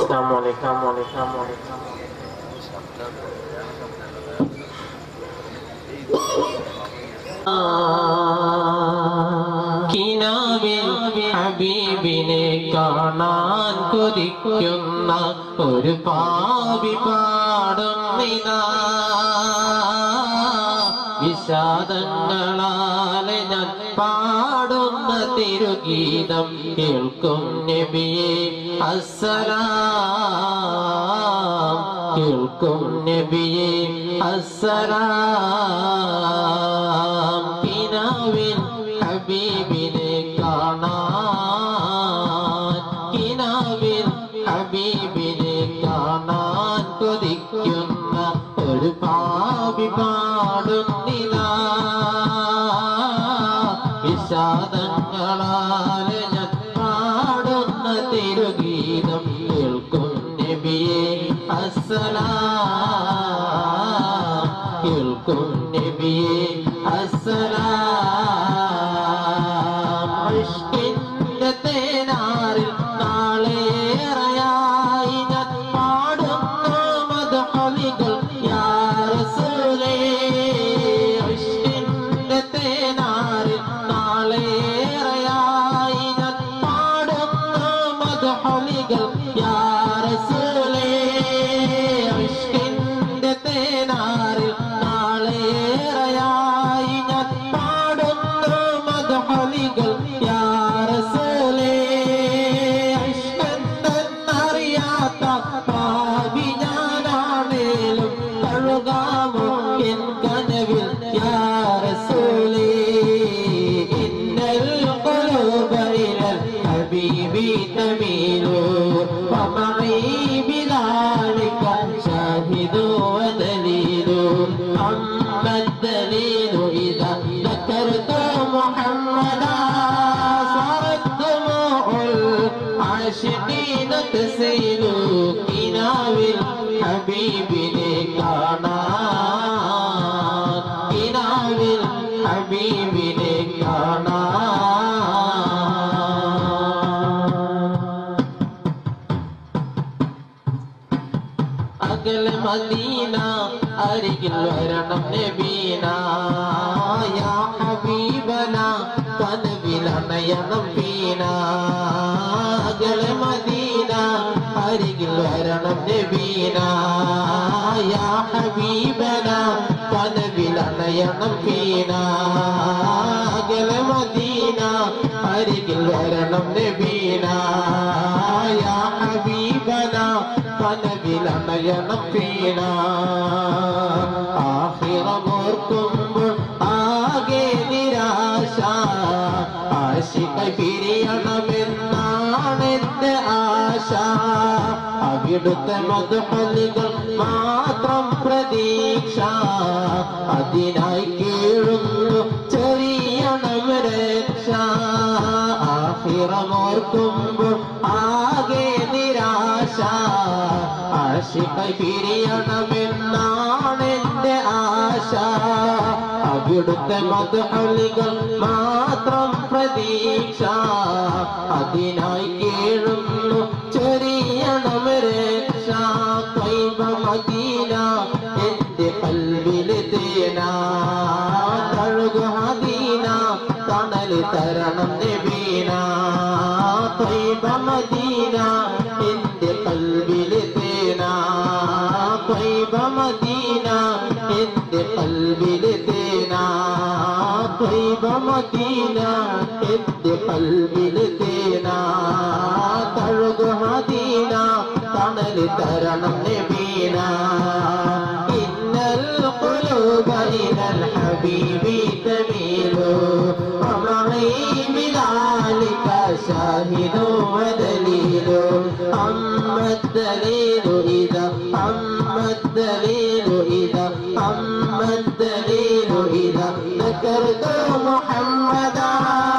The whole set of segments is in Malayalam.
കിനാവിൽ ഹബീബിനെ കാണാൻ കൊതിക്കുന്ന ഒരു പാവി പാടുന്നിതാ വിഷാദങ്ങളാലെ ഞാൻ പാടുന്ന തിരുഗീതം കേൾക്കും നബിയെ അസ്സലാം കേൾക്കും നബിയെ അസ്സലാം കിനാവിൻ ഹബീബിനെ കാണാൻ കിനാവിൽ ഹബീബിനെ കാണാൻ കൊതിക്കുന്ന ഒരു പാപി പാടുന്നിതാ വിഷാദങ്ങളാലെ ഞാൻ പാടുന്ന തിരുഗീതം കേൾക്കും നബിയെ അസ്സലാം കേൾക്കും നബിയെ അസ്സലാം ഇഷ്കിന്റെ തേനാറിൽ നാളേറെയായി ഞാൻ പാടുന്നു മധുഹലികൾ യാ റസൂലേ ഇഷ്കിന്റെ തേനാറിൽ നാളേറെയായി ഞാൻ പാടുന്നു മധുഹലികൾ യാ റസൂലേ ഇഷ്കിന്റെ തേനാറിൽ നാളേറെയായി ഞാൻ പാടുന്നു മധുഹലികൾ യാ റസൂലേ ഇഷ്കെന്തെന്നറിയാത്ത പാവി ഞാനാണേലും കഴുകാമോ എൻ കനവിൽ യാ റസൂലേ ഇന്നൽ ഖുലൂബ ഇലൽ ഹബീബി തമീലു വമഈ ബിദാലിക ഷാഹിദു വദലീലു അമ്മ الدليل إذا ذكرت محمدا صارت دموع العاشقين تسيل കിനാവിൽ ഹബീബിനെ കാണാൻ കിനാവിൽ ഹബീബിനെ കാണാൻ അകൽ മദീന അരികിൽ വരണം നബീന യാ ഹബീബന കനവിലണയണം വീണ അകൽ മദീന അരികിൽ വരണം നബീന യാ ഹബീബന കനവിലണയണം വീണ അകൽ മദീന അരികിൽ വരണം നബീന യാ ഹബീബന കനവിലണയണം വീണ ആഹിറമോർക്കുമ്പോൾ ആകെ നിരാശ ആശിക പിരിയണമെന്നാണ് എന്റെ ആശ അവിടുത്തെ മധുപലികൾ മാത്രം പ്രതീക്ഷ അതിനായി കീഴുന്നു ചെറിയണം രക്ഷ ആഹിറമോർക്കുമ്പോൾ ആകെ നിരാശ ആശിക പിരിയണമെന്നാണ് എന്റെ ആശ അവിടുത്തെ മധുഹലികൾ മാത്രം പ്രതീക്ഷ അതിനായി കീഴുന്നു ചെറിയണം രക്ഷ കൈവ മദീന എന്റെ കൽവില് തേന തഴുകു ഹദീന തണൽ തരണം നബീന കൈവ മദീന എന്റെ കൽവില് തേന കൈവ മദീന എന്റെ കൽവില് തേന കൈവ മദീന എന്റെ കൽവില് തേന തഴുകു ഹദീന തണൽ തരണം നബീന ഇന്നൽ القلوب إلى الحبيب تميل ومعي بذلك شاهد ودليل أما الدليل إذا أما الدليل إذا أما الدليل إذا ذكرت محمدا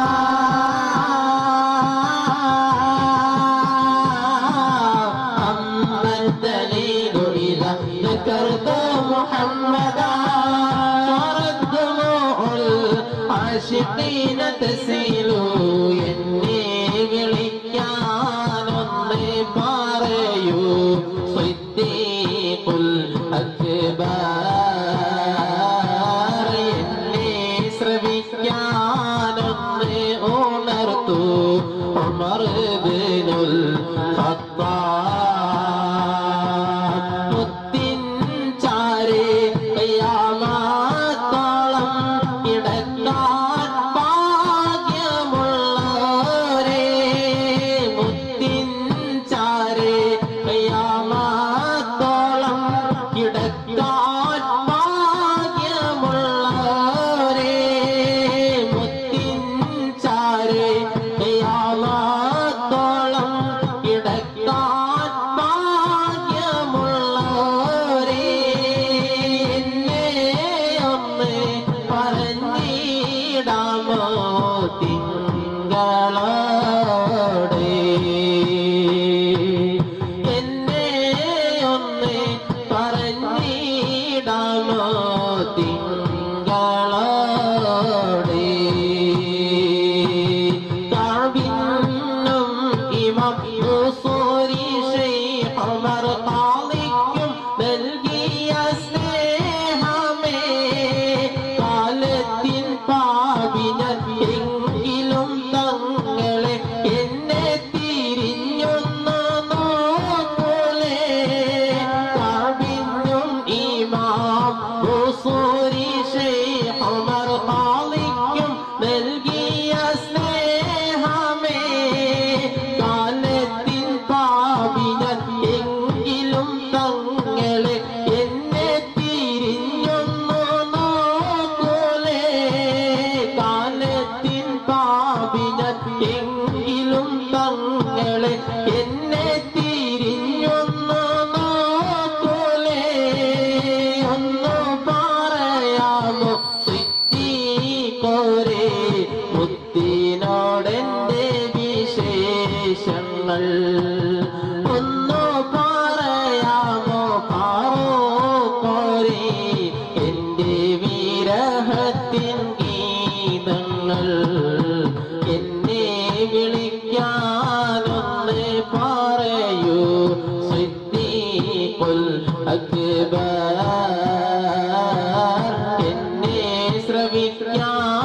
أما الدليل إذا ذكرت محمدا صارت دموع العاشقين تسيل എന്നെ വിളിക്കാനൊന്ന് പറയൂ ബിനുൽ ഖത്താബ് മുത്തിൻ ചാരേ കയ്യാമത്തോളം കിടക്കാൻ ഭാഗ്യമുള്ളവരെ മുത്തിൻ ചാരേ കയ്യാമത്തോളം കിടക്കാൻ ഭാഗ്യമുള്ളവരെ മുത്തിൻ ചാരേ കയ്യാമത്തോളം കിടക്കാൻ ഭാഗ്യമുള്ളവരെ എന്നെ ഒന്ന് പറഞ്ഞിടാമോ തിങ്കളോടെ എന്നെ ഒന്ന് പറഞ്ഞിടാമോ തിങ്കളോടെ താഴ്വിന്നും ഇമം ഉസൂരി ശൈഖ് ഉമർ ഖാദിക്കും നൽകിയ സ്നേഹമേ കാലത്തിൻ പാവിനൻ എങ്കിലും തങ്ങളെ എന്നെ തിരിഞ്ഞൊന്നു നോക്കൂലേ കാവിനും ഇമാം ഉസൂരി ശൈഖ് ഉമർ ഖാദിക്കും നൽകിയ സ്നേഹമേ കാലത്തിൻ പാവിനൻ എങ്കിലും തങ്ങളെ എന്നെ തിരിഞ്ഞൊന്നു നോക്കൂലേ കാലത്തിൻ പാവിനൻ എങ്കിലും തങ്ങളെ എന്നെ തിരിഞ്ഞൊന്നു നോക്കൂലേ ഒന്നു പറയാമോ സിദ്ദീഖോരേ മുത്തിനോടെന്റെ വിശേഷങ്ങൾ ഒന്നു പറയാമോ പാറോക്കോരേ എന്റെ വിരഹത്തിൻ ഗീതങ്ങൾ എന്നെ വിളിക്കാനൊന്ന് പറയൂ സിദ്ദീഖുൽ അക്ബർ എന്നെ ശ്രവിക്കാൻ